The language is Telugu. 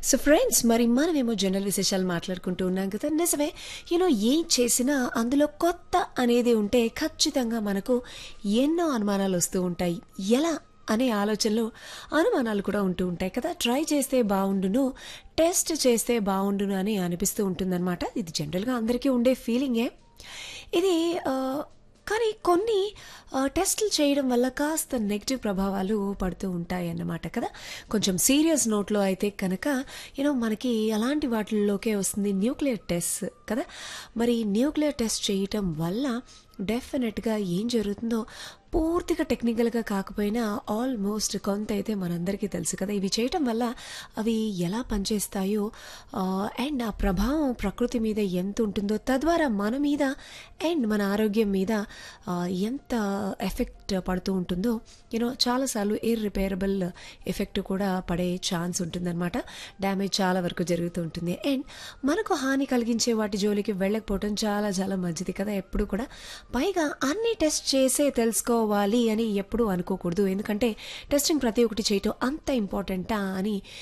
సో ఫ్రెండ్స్ మరి మనమేమో జనరల్ విశేషాలు మాట్లాడుకుంటూ ఉన్నాం కదా నిజమే యూనో ఏం చేసినా అందులో కొత్త అనేది ఉంటే ఖచ్చితంగా మనకు ఎన్నో అనుమానాలు వస్తూ ఉంటాయి ఎలా అనే ఆలోచనలో అనుమానాలు కూడా ఉంటూ ఉంటాయి కదా ట్రై చేస్తే బాగుండును టెస్ట్ చేస్తే బాగుండును అని అనిపిస్తూ ఉంటుందన్నమాట ఇది జనరల్గా అందరికీ ఉండే ఫీలింగే ఇది ఆ, కానీ కొన్ని ఆ, టెస్టులు చేయడం వల్ల కాస్త నెగిటివ్ ప్రభావాలు పడుతూ ఉంటాయి అన్నమాట కదా కొంచెం సీరియస్ నోట్లో అయితే కనుక యూనో మనకి అలాంటి వాటిల్లోకే వస్తుంది న్యూక్లియర్ టెస్ట్ కదా మరి న్యూక్లియర్ టెస్ట్ చేయటం వల్ల డెఫినెట్గా ఏం జరుగుతుందో పూర్తిగా టెక్నికల్గా కాకపోయినా ఆల్మోస్ట్ కొంత అయితే మనందరికీ తెలుసు కదా ఇవి చేయటం వల్ల అవి ఎలా పనిచేస్తాయో అండ్ ఆ ప్రభావం ప్రకృతి మీద ఎంత ఉంటుందో తద్వారా మన మీద అండ్ మన ఆరోగ్యం మీద ఆ, ఎంత ఎఫెక్ట్ పడుతూ ఉంటుందో యూనో చాలాసార్లు ఇర్రిపేరబుల్ ఎఫెక్ట్ కూడా పడే ఛాన్స్ ఉంటుందన్నమాట డ్యామేజ్ చాలా వరకు జరుగుతూ ఉంటుంది అండ్ మనకు హాని కలిగించే వాటి జోలికి వెళ్ళకపోవటం చాలా చాలా మంచిది కదా ఎప్పుడు కూడా పైగా అన్ని టెస్ట్ చేసే తెలుసుకోవాలి అని ఎప్పుడూ అనుకోకూడదు ఎందుకంటే టెస్టింగ్ ప్రతి ఒక్కటి చేయటం అంత ఇంపార్టెంటా అని